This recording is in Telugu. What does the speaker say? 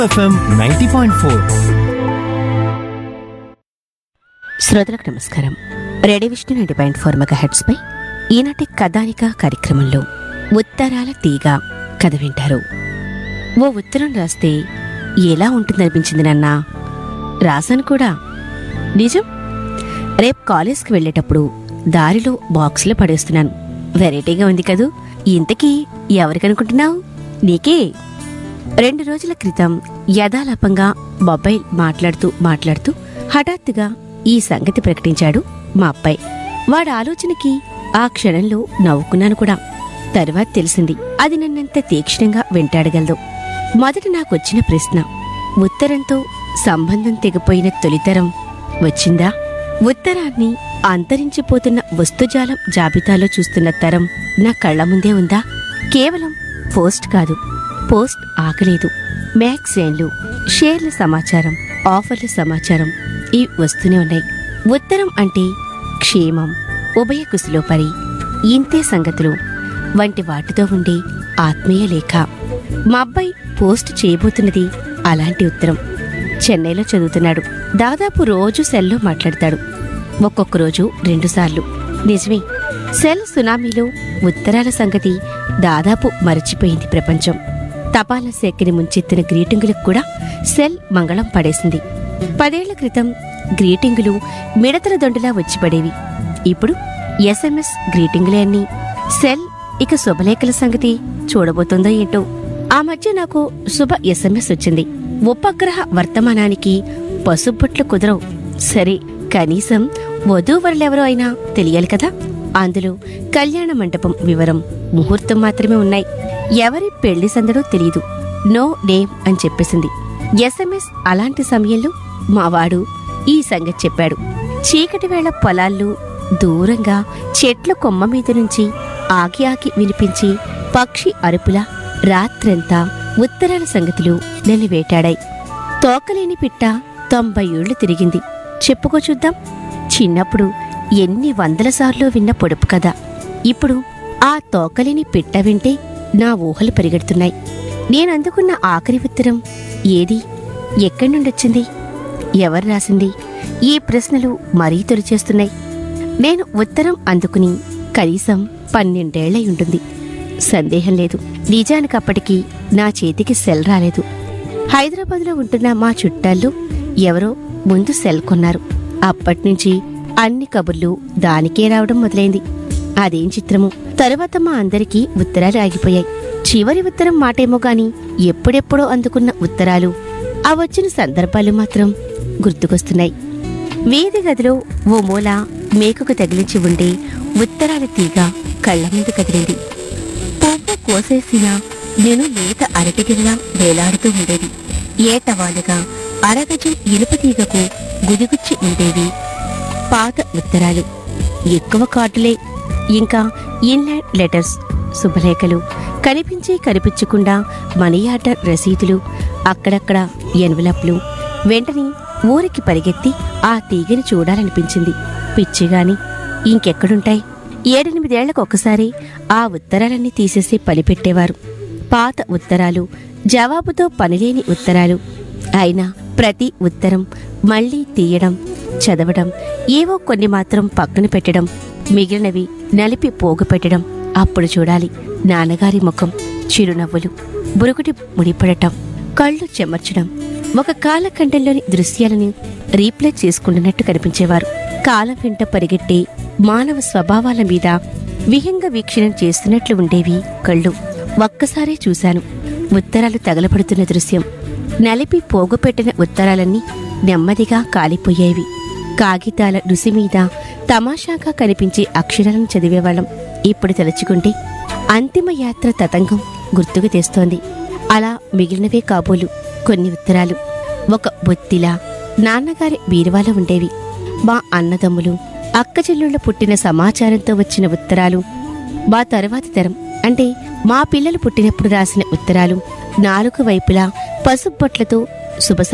ఎఫ్ఎం నైంటీ పాయింట్ ఫోర్ శ్రోతలకు నమస్కారం radio Vishnu ninety point four megahertz పై ఈనాటి కథానిక కార్యక్రమంలో ఉత్తరాల తీగ కథ వింటారు ఓ ఉత్తరం రాస్తే ఎలా ఉంటుందనిపించింది నాన్న రాశాను కూడా నిజం రేపు కాలేజ్కి వెళ్ళేటప్పుడు దారిలో బాక్స్లో పడేస్తున్నాను వెరైటీగా ఉంది కదూ ఇంతకీ ఎవరికనుకుంటున్నావు నీకే రెండు రోజుల క్రితం యథాలాపంగా మొబైల్ మాట్లాడుతూ మాట్లాడుతూ హఠాత్తుగా ఈ సంగతి ప్రకటించాడు మా అబ్బాయి వాడి ఆలోచనకి ఆ క్షణంలో నవ్వుకున్నాను కూడా తర్వాత తెలిసింది అది నన్నెంత తీక్షణంగా వెంటాడగలదు మొదట నాకొచ్చిన ప్రశ్న ఉత్తరంతో సంబంధం తెగిపోయిన తొలితరం వచ్చిందా ఉత్తరాన్ని అంతరించిపోతున్న వస్తుజాలం జాబితాలో చూస్తున్న తరం నా కళ్ళ ముందే ఉందా కేవలం పోస్ట్ కాదు పోస్ట్ ఆగలేదు మ్యాగజైన్లు షేర్ల సమాచారం ఆఫర్ల సమాచారం ఇవి వస్తూనే ఉన్నాయి ఉత్తరం అంటే క్షేమం ఉభయ కుశలోపరి ఇంతే సంగతులు వంటి వాటితో ఉండే ఆత్మీయ లేఖ మా అబ్బాయి పోస్ట్ చేయబోతున్నది అలాంటి ఉత్తరం చెన్నైలో చదువుతున్నాడు దాదాపు రోజు సెల్లో మాట్లాడతాడు ఒక్కొక్క రోజు రెండుసార్లు నిజమే సెల్ సునామీలో ఉత్తరాల సంగతి దాదాపు మరచిపోయింది ప్రపంచం తపాలా శాఖని ముంచెత్తిన గ్రీటింగులకు కూడా సెల్ మంగళం పడేసింది పదేళ్ల క్రితం గ్రీటింగులు మిడతల దొండలా వచ్చి పడేవి ఇప్పుడు ఎస్ఎంఎస్ గ్రీటింగులే అన్ని సెల్ ఇక శుభలేఖల సంగతి చూడబోతుందో ఏంటో ఆ మధ్య నాకు శుభ ఎస్ఎంఎస్ వచ్చింది ఉపగ్రహ వర్తమానానికి పసుబొట్లు కుదరవు సరే కనీసం వధూవరులెవరో అయినా తెలియాలి కదా అందులో కళ్యాణ మండపం వివరం ముహూర్తం మాత్రమే ఉన్నాయి ఎవరి పెళ్లి సందడో తెలియదు నో నేమ్ అని చెప్పేసింది ఎస్ఎంఎస్ అలాంటి సమయంలో మావాడు ఈ సంగతి చెప్పాడు చీకటి వేళ పొలాల్లో దూరంగా చెట్ల కొమ్మ మీద నుంచి ఆగి ఆగి వినిపించి పక్షి అరుపుల రాత్రంతా ఉత్తరాల సంగతులు నన్ను వేటాడాయి తోకలేని పిట్ట తొంభై ఏళ్లు తిరిగింది చెప్పుకో చూద్దాం చిన్నప్పుడు ఎన్ని వందల సార్లు విన్న పొడుపు కథ ఇప్పుడు ఆ తోకలేని పిట్ట వింటే నా ఊహలు పరిగెడుతున్నాయి నేనందుకున్న ఆఖరి ఉత్తరం ఏది ఎక్కడి నుండొచ్చింది ఎవరు రాసింది ఈ ప్రశ్నలు మరీ తొలిచేస్తున్నాయి నేను ఉత్తరం అందుకుని కనీసం పన్నెండేళ్లై ఉంటుంది సందేహం లేదు నిజానికి అప్పటికి నా చేతికి సెల్ రాలేదు హైదరాబాద్లో ఉంటున్న మా చుట్టాల్లో ఎవరో ముందు సెల్ కొన్నారు అప్పట్నుంచి అన్ని కబుర్లు దానికే రావడం మొదలైంది అదేం చిత్రము తరువాత మా అందరికీ ఉత్తరాలు ఆగిపోయాయి చివరి ఉత్తరం మాటేమో గాని ఎప్పుడెప్పుడో అందుకున్న ఉత్తరాలు ఆ వచ్చిన సందర్భాలు మాత్రం గుర్తుకొస్తున్నాయి వీధి గదిలో ఓ మూల మేకుకు తగిలించి ఉండే ఉత్తరాల తీగ కళ్ళ ముందు కదిలింది పువ్వు కోసేసిన నేను లేత అరటిగిరిలా వేలాడుతూ ఉండేది ఏటవాలుగా అరగజం ఇనుప తీగకు గుదిగుచ్చి ఉండేవి పాత ఉత్తరాలు ఎక్కువ కార్డులే ఇంకా ఇన్లాండ్ లెటర్స్ శుభలేఖలు కనిపించి కనిపించకుండా మనీ ఆర్డర్ రసీదులు అక్కడక్కడ ఎన్వలప్లు వెంటనే ఊరికి పరిగెత్తి ఆ తీగని చూడాలనిపించింది పిచ్చిగాని ఇంకెక్కడుంటాయి ఏడెనిమిదేళ్లకు ఒక్కసారి ఆ ఉత్తరాలన్నీ తీసేసి పనిపెట్టేవారు పాత ఉత్తరాలు జవాబుతో పనిలేని ఉత్తరాలు అయినా ప్రతి ఉత్తరం మళ్ళీ తీయడం చదవడం ఏవో కొన్ని మాత్రం పక్కన పెట్టడం మిగిలినవి నలిపి పోగు పెట్టడం అప్పుడు చూడాలి నాన్నగారి ముఖం చిరునవ్వులు బురుకుటి ముడిపడటం కళ్ళు చెమర్చడం ఒక కాలఖండంలోని దృశ్యాలను రీప్లే చేసుకుంటున్నట్టు కనిపించేవారు కాలం వెంట పరిగెట్టే మానవ స్వభావాల మీద విహంగ వీక్షణం చేస్తున్నట్లు ఉండేవి కళ్ళు ఒక్కసారే చూశాను ఉత్తరాలు తగలబడుతున్న దృశ్యం నలిపి పోగుపెట్టిన ఉత్తరాలన్నీ నెమ్మదిగా కాలిపోయేవి కాగితాల రుసి మీద తమాషాగా కనిపించే అక్షరాలను చదివేవాళ్ళం ఇప్పుడు తలుచుకుంటే అంతిమ యాత్ర తతంగం గుర్తుకు తెస్తోంది అలా మిగిలినవే కాబోలు కొన్ని ఉత్తరాలు ఒక బొత్తిలా నాన్నగారి బీరువాలో ఉండేవి మా అన్నదమ్ములు అక్కచెల్లుళ్ళు పుట్టిన సమాచారంతో వచ్చిన ఉత్తరాలు మా తరువాతి తరం అంటే మా పిల్లలు పుట్టినప్పుడు రాసిన ఉత్తరాలు నాలుగు వైపులా పసుపు బొట్లతో శుభ